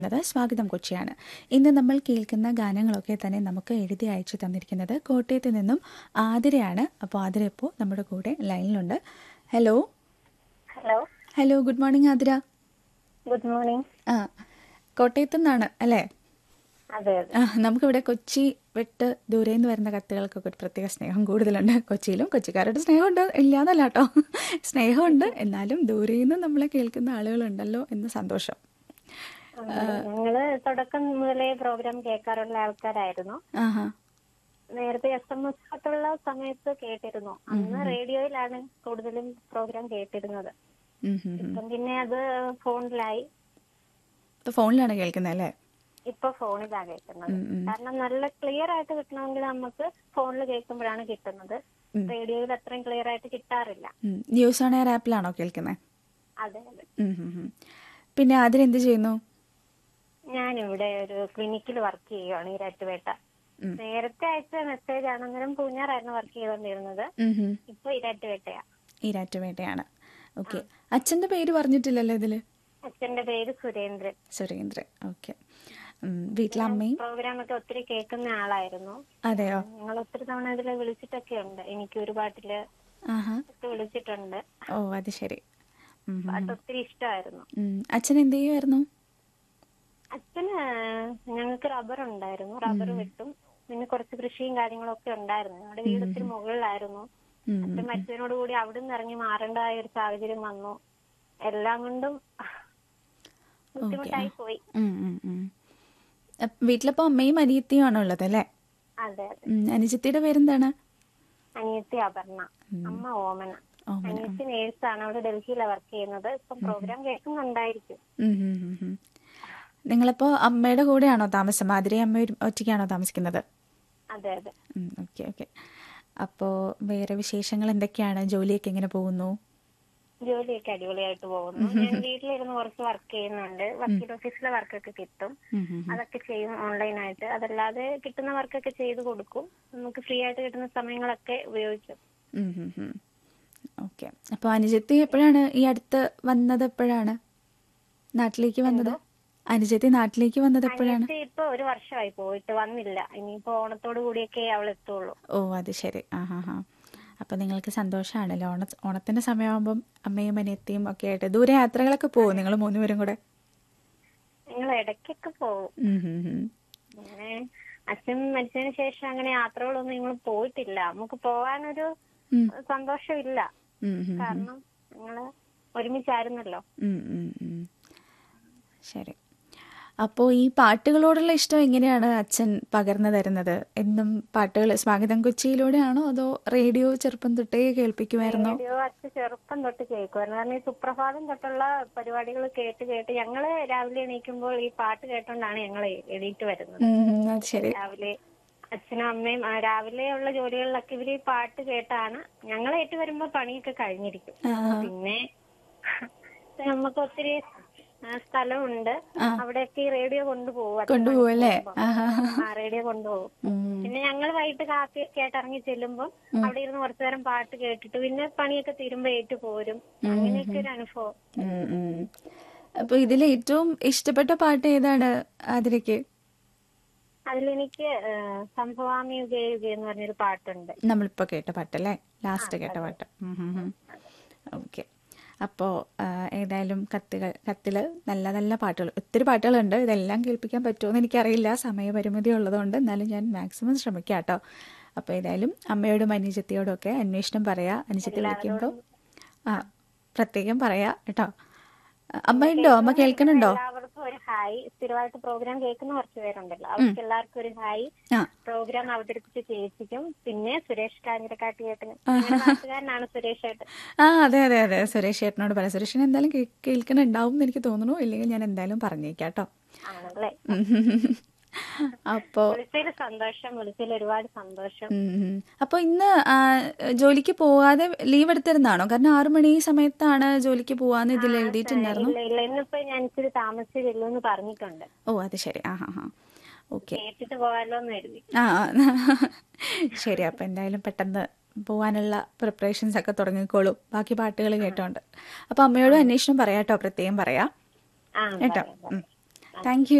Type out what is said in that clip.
ത് സ്വാഗതം കൊച്ചിയാണ് ഇന്ന് നമ്മൾ കേൾക്കുന്ന ഗാനങ്ങളൊക്കെ തന്നെ നമുക്ക് എഴുതി അയച്ചു തന്നിരിക്കുന്നത് കോട്ടയത്ത് നിന്നും ആതിരയാണ് അപ്പോൾ ആതിര ഇപ്പോൾ നമ്മുടെ കൂടെ ലൈനിലുണ്ട് hello hello hello good morning Athira good morning ആ കോട്ടയത്തു നിന്നാണ് അല്ലേ അതെ അതെ ആ നമുക്കിവിടെ കൊച്ചി വിട്ട് ദൂരെ നിന്ന് വരുന്ന കത്തുകൾക്കൊക്കെ ഒരു പ്രത്യേക സ്നേഹം കൂടുതലുണ്ട് കൊച്ചിയിലും കൊച്ചിക്കാരുടെ സ്നേഹമുണ്ട് ഇല്ലാന്നല്ല കേട്ടോ സ്നേഹമുണ്ട് എന്നാലും ദൂരെ നിന്ന് നമ്മളെ കേൾക്കുന്ന ആളുകളുണ്ടല്ലോ എന്ന് സന്തോഷം ഞങ്ങള് തുടക്കം മുതലേ പ്രോഗ്രാം കേൾക്കാറുള്ള ആൾക്കാരായിരുന്നു ആഹാ നേരത്തെ എസ് എം എസ് കത്തുള്ള സമയത്ത് കേട്ടിരുന്നു അന്ന് റേഡിയോയിലാണ് കൂടുതലും പ്രോഗ്രാം കേട്ടിരുന്നത് ഉം ഉം ഉം. ഇപ്പം പിന്നെ അത് ഫോണിലായി ഇപ്പൊ ഫോണിലാണ് കേൾക്കുന്നത് അല്ലേ ഇപ്പൊ ഫോണിലാണ് കേൾക്കുന്നത് ഉം, ഉം. കാരണം നല്ല ക്ലിയർ ആയിട്ട് കിട്ടണമെങ്കിൽ നമുക്ക് ഫോണിൽ കേൾക്കുമ്പോഴാണ് കിട്ടുന്നത് ഉം. റേഡിയോയിൽ അത്രയും ക്ലിയർ ആയിട്ട് കിട്ടാറില്ല ഉം. ന്യൂസ് ഓൺ എയർ ആപ്പിലാണോ കേൾക്കുന്നത് അതെ അതെ ഉം ഉം ഉം. പിന്നെ അതിലെന്ത് ചെയ്യുന്നു ഞാനിവിടെ ഒരു ക്ലിനിക്കിൽ വർക്ക് ചെയ്യുകയാണ് ഇരാറ്റുപേട്ട ഉം. നേരത്തെ അയച്ച മെസ്സേജ് ആണെങ്കിലും പൂഞ്ഞാറായിരുന്നു വർക്ക് ചെയ്തുകൊണ്ടിരുന്നത് ഉം ഉം. ഇപ്പൊ ഇരാറ്റുപേട്ടയാ ഈരാറ്റുപേട്ടയാണ് ഓക്കെ അച്ഛന്റെ പേര് പറഞ്ഞിട്ടില്ലല്ലോ ഇതില് അച്ഛന്റെ പേര് സുരേന്ദ്രൻ സുരേന്ദ്രൻ ഓക്കെ വീട്ടിലമ്മയും പ്രോഗ്രാം ഒക്കെ ഒത്തിരി കേൾക്കുന്ന ആളായിരുന്നു അതെയോ നിങ്ങൾ ഒത്തിരി തവണ ഇതിൽ വിളിച്ചിട്ടൊക്കെ ഉണ്ട് എനിക്ക് ഒരു പാട്ടില് ആഹാ ഒക്കെ വിളിച്ചിട്ടുണ്ട് ഓ അത് ശരി ഉം ഉം. പാട്ട് ഒത്തിരി ഇഷ്ടമായിരുന്നു ഉം. അച്ഛൻ എന്ത് ചെയ്യുമായിരുന്നു അച്ഛന് ഞങ്ങൾക്ക് റബ്ബർ ഉണ്ടായിരുന്നു റബ്ബർ വെട്ടും പിന്നെ കുറച്ച് കൃഷിയും കാര്യങ്ങളൊക്കെ ഉണ്ടായിരുന്നു ഞങ്ങളുടെ വീട് ഒത്തിരി മുകളിലായിരുന്നു ഉം ഉം. അച്ഛൻ മരിച്ചതിനോട് കൂടി അവിടെ നിന്ന് ഇറങ്ങി മാറേണ്ടതായ ഒരു സാഹചര്യം വന്നു എല്ലാം കൊണ്ടും ബുദ്ധിമുട്ടായി പോയി ഉം ഉം ഉം. അപ്പ് വീട്ടിലപ്പോ അമ്മയും അനിയത്തിയും ആണോ ഉള്ളത് അല്ലേ അതെ അതെ ഉം. അനുജത്തിയുടെ പേരെന്താണ് അനിയത്തി അപർണ അമ്മ ഓമന ഓമന. അനിയത്തി നേഴ്സാണ് അവിടെ ഡൽഹിയിലാണ് വർക്ക് ചെയ്യുന്നത് ഇപ്പം പ്രോഗ്രാം കേൾക്കുന്നുണ്ടായിരിക്കും ഉം ഉം ഉം ഉം. നിങ്ങളിപ്പോ അമ്മയുടെ കൂടെയാണോ താമസം മാതിരി അമ്മ ഒരു- ഒറ്റയ്ക്കാണോ താമസിക്കുന്നത് അതെ അതെ ഓക്കെ ഓക്കെ അപ്പോൾ വേറെ വിശേഷങ്ങൾ എന്തൊക്കെയാണ് ജോലിയൊക്കെ എങ്ങനെ പോകുന്നു ജോലിയൊക്കെ അടിപൊളിയായിട്ട് പോകുന്നു ഞാൻ വീട്ടിലിരുന്ന് കുറച്ച് വർക്ക് ചെയ്യുന്നുണ്ട് വക്കീൽ ഓഫീസിലെ വർക്കൊക്കെ കിട്ടും ഉം ഉം ഉം. അതൊക്കെ ചെയ്യും ഓൺലൈനായിട്ട് അതല്ലാതെ കിട്ടുന്ന വർക്കൊക്കെ ചെയ്ത് കൊടുക്കും നമുക്ക് ഫ്രീ ആയിട്ട് കിട്ടുന്ന സമയങ്ങളൊക്കെ ഉപയോഗിക്കും ഉം ഉം ഉം. ഓക്കെ അപ്പോൾ അനുജത്തി എപ്പോഴാണ് ഈ അടുത്ത് വന്നത് എപ്പോഴാണ് നാട്ടിലേക്ക് വന്നത് അനുജത്തി നാട്ടിലേക്ക് വന്നത് എപ്പോഴാണ് അനിയത്തി ഇപ്പൊ ഒരു വർഷമായി പോയിട്ട് വന്നില്ല ഇനിയിപ്പോ ഓണത്തോട് കൂടിയൊക്കെ അവൾ എത്തുള്ളൂ ഓ അത് ശരി ആ ഹാ ഹാ അപ്പോൾ നിങ്ങൾക്ക് സന്തോഷമാണല്ലോ ഓണ ഓണത്തിൻ്റെ സമയമാകുമ്പം അമ്മയും അനിയത്തിയും ഒക്കെ ആയിട്ട് ദൂരെ യാത്രകളൊക്കെ പോകും നിങ്ങൾ മൂന്നുപേരും കൂടെ ഞങ്ങൾ ഇടയ്ക്കൊക്കെ പോകും ഉം ഉം ഉം. പിന്നെ അച്ഛൻ മരിച്ചതിന് ശേഷം അങ്ങനെ യാത്രകളൊന്നും ഞങ്ങൾ പോയിട്ടില്ല നമുക്ക് പോകാനൊരു ഉം. സന്തോഷമില്ല ഉം ഉം ഉം. കാരണം ഞങ്ങള് ഒരുമിച്ചായിരുന്നല്ലോ ഉം ഉം ഉം. ശരി അപ്പോൾ ഈ പാട്ടുകളോടുള്ള ഇഷ്ടം എങ്ങനെയാണ് അച്ഛൻ പകർന്നു തരുന്നത് എന്നും പാട്ടുകൾ സ്വാഗതം കൊച്ചിയിലൂടെയാണോ അതോ റേഡിയോ ചെറുപ്പം തൊട്ടേ കേൾപ്പിക്കുമായിരുന്നോ റേഡിയോ അച്ഛൻ ചെറുപ്പം തൊട്ട് കേൾക്കുമായിരുന്നു കാരണം ഈ സുപ്രഭാതം തൊട്ടുള്ള പരിപാടികൾ കേട്ട് കേട്ട് ഞങ്ങള് രാവിലെ എണീക്കുമ്പോൾ ഈ പാട്ട് കേട്ടോണ്ടാണ് ഞങ്ങൾ എണീറ്റ് വരുന്നത് ഉം, ഉം, അത് ശരി രാവിലെ അച്ഛനും അമ്മയും ആ, രാവിലെ ഉള്ള ജോലികളിലൊക്കെ ഇവര് ഈ പാട്ട് കേട്ടാണ് ഞങ്ങൾ ഏറ്റു വരുമ്പോ പണിയൊക്കെ കഴിഞ്ഞിരിക്കും ആ, പിന്നെ നമുക്ക് ഒത്തിരി ആ, സ്ഥലമുണ്ട് അവിടെയൊക്കെ ഈ റേഡിയോ കൊണ്ടുപോകും അച്ഛൻ കൊണ്ടുപോകും അല്ലേ പോകുമ്പോ. ആഹാ. ആ റേഡിയോ കൊണ്ടുപോകും ഉം, പിന്നെ ഞങ്ങൾ വൈകിട്ട് കാപ്പി കേട്ട് ഇറങ്ങി ചെല്ലുമ്പോൾ അവിടെ ഇരുന്ന് കുറച്ചു നേരം പാട്ട് കേട്ടിട്ട് പിന്നെ പണിയൊക്കെ തീരുമ്പോ ഏറ്റു പോരും അങ്ങനെയൊക്കെ ഒരു അനുഭവം ഉം, ഉം. അപ്പൊ ഇതിൽ ഏറ്റവും ഇഷ്ടപ്പെട്ട പാട്ട് ഏതാണ് ആതിരയ്ക്ക് അതിലെനിക്ക് ആ, സംഭവാമി യുഗേ യുഗേ എന്ന് പറഞ്ഞൊരു പാട്ടുണ്ട് നമ്മളിപ്പോ കേട്ട പാട്ടല്ലേ ലാസ്റ്റ് കേട്ട പാട്ട് ഓക്കെ അപ്പോൾ ഏതായാലും കത്തുകൾ കത്തിൽ നല്ല നല്ല പാട്ടുകൾ ഒത്തിരി പാട്ടുകളുണ്ട് ഇതെല്ലാം കേൾപ്പിക്കാൻ പറ്റുമോ എന്ന് എനിക്കറിയില്ല സമയപരിമിതി ഉള്ളതുകൊണ്ട് എന്നാലും ഞാൻ മാക്സിമം ശ്രമിക്കാം കേട്ടോ അപ്പോൾ ഏതായാലും അമ്മയോടും അനുജത്തിയോടും ഒക്കെ അന്വേഷണം പറയാ അനുജത്തി വിളിക്കുമ്പോൾ ആ പ്രത്യേകം പറയാ കേട്ടോ അമ്മ ഉണ്ടോ അമ്മ കേൾക്കണുണ്ടോ എല്ലാവർക്കും ഒരു ഹായ് സ്ഥിരമായിട്ട് പ്രോഗ്രാം കേൾക്കുന്ന കുറച്ച് പേരുണ്ടല്ലോ അവർക്ക് എല്ലാവർക്കും ഒരു ഹായ് ആ പ്രോഗ്രാം അവതരിപ്പിച്ച ചേച്ചിക്കും പിന്നെ സുരേഷ് കാഞ്ഞിരക്കാട്ട് ചേട്ടനും ഞങ്ങളുടെ നാട്ടുകാരനാണ് സുരേഷ് ഏട്ടൻ ആ അതെ അതെ അതെ സുരേഷ് ചേട്ടനോട് പറയാം സുരേഷിന് എന്തായാലും കേ- കേൾക്കണുണ്ടാവും എന്ന് എനിക്ക് തോന്നുന്നു ഇല്ലെങ്കിൽ ഞാൻ എന്തായാലും പറഞ്ഞേക്കാം കേട്ടോ ആണല്ലേ അപ്പോൾ വിളിച്ചതിൽ സന്തോഷം വിളിച്ചതിൽ ഒരുപാട് സന്തോഷം അപ്പോൾ ഇന്ന് ആ, ജോലിക്ക് പോവാതെ ലീവ് എടുത്തിരുന്നാണോ കാരണം ആറു മണി സമയത്താണ് ജോലിക്ക് പോവാന്ന് ഇതിൽ എഴുതിയിട്ടുണ്ടായിരുന്നു ഇല്ല ഇല്ല ഇന്നിപ്പോ ഞാൻ ഇച്ചിരി താമസിച്ചില്ലല്ലോ എന്ന് പറഞ്ഞിട്ടുണ്ട് ഓ അത് ശരി ആ ഹാ ഹാ ഓക്കെ കേട്ടിട്ട് പോകാലോ എന്ന് കരുതി ആ ആ. ശരി അപ്പം എന്തായാലും പെട്ടെന്ന് പോവാനുള്ള പ്രിപ്പറേഷൻസ് ഒക്കെ തുടങ്ങിക്കോളൂ ബാക്കി പാട്ടുകൾ കേട്ടോണ്ട് അപ്പോൾ അമ്മയോടും അന്വേഷണം പറയാം കേട്ടോ പ്രത്യേകം പറയാം ആ കേട്ടോ പറയാം, പറയാം. ഉം. താങ്ക്